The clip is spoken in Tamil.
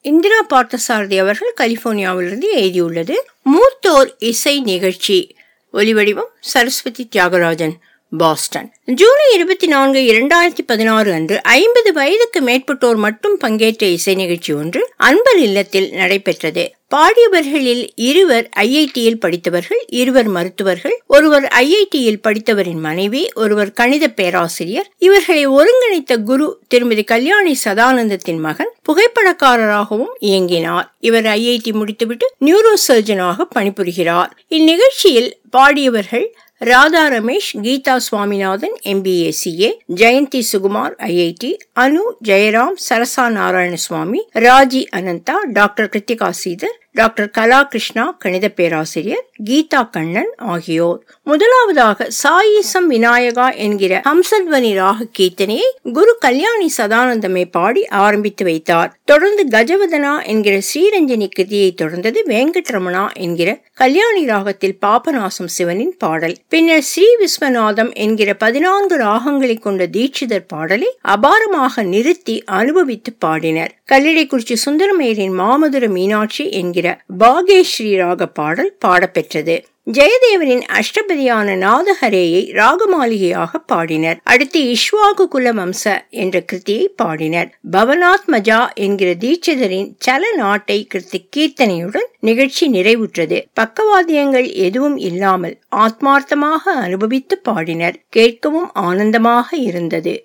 இந்திரா பார்த்தசாரதி அவர்கள் கலிபோர்னியாவிலிருந்து எழுதியுள்ளது மூத்தோர் இசை நிகழ்ச்சி ஒலிவடிவம் சரஸ்வதி தியாகராஜன் பாஸ்டன் ஜூலை இருபத்தி நான்கு இரண்டாயிரத்தி பதினாறு அன்று ஐம்பது வயதுக்கு மேற்பட்டோர் மட்டும் பங்கேற்ற இசை நிகழ்ச்சி ஒன்று அன்பர் இல்லத்தில் நடைபெற்றது பாடியவர்களில் இருவர் ஐஐடியில் படித்தவர்கள் இருவர் மருத்துவர்கள் ஒருவர் ஐஐடியில் படித்தவரின் மனைவி ஒருவர் கணித பேராசிரியர் இவர்களை ஒருங்கிணைத்த குரு திருமதி கல்யாணி சதானந்தத்தின் மகன் புகைப்படக்காரராகவும் இயங்கினார் இவர் ஐஐடி முடித்துவிட்டு நியூரோ சர்ஜனாக பணிபுரிகிறார் இந்நிகழ்ச்சியில் பாடியவர்கள் Radha Ramesh Geetha Swaminathan MBA CA Jayanthi Sukumar IIT Anu Jayaram Sarasa Narayanaswamy Raji Ananda doctor Krithika Sridhar doctor Kala Krishna கணித பேராசிரியர் கீதா கண்ணன் ஆகியோர் முதலாவதாக சாயிசம் விநாயகா என்கிற ஹம்சத்வனி ராக கீர்த்தனையை குரு கல்யாணி சதானந்தமே பாடி ஆரம்பித்து வைத்தார் தொடர்ந்து கஜவதனா என்கிற ஸ்ரீரஞ்சனி கிருதியை தொடர்ந்தது வெங்கட்ரமணா என்கிற கல்யாணி ராகத்தில் பாபநாசம் சிவனின் பாடல் பின்னர் ஸ்ரீ விஸ்வநாதம் என்கிற பதினான்கு ராகங்களை கொண்ட தீட்சிதர் பாடலை அபாரமாக நிறுத்தி அனுபவித்து பாடினர் கல்லிடைக்குறிச்சி சுந்தரமேரின் மாமதுர மீனாட்சி என்கிற பாகேஸ்ரீ ராக பாடல் பாடப்பெற்றது ஜெயதேவரின் அஷ்டபதியான நாதஹரேயை ராகமாளிகையாக பாடினர் அடுத்து இஷ்வாகு குல வம்ச என்ற கிருத்தியை பாடினர் பவனாத்மஜா என்கிற தீட்சிதரின் சல நாட்டை கிருத்தி கீர்த்தனையுடன் நிகழ்ச்சி நிறைவுற்றது பக்கவாத்தியங்கள் எதுவும் இல்லாமல் ஆத்மார்த்தமாக அனுபவித்து பாடினர் கேட்கவும் ஆனந்தமாக இருந்தது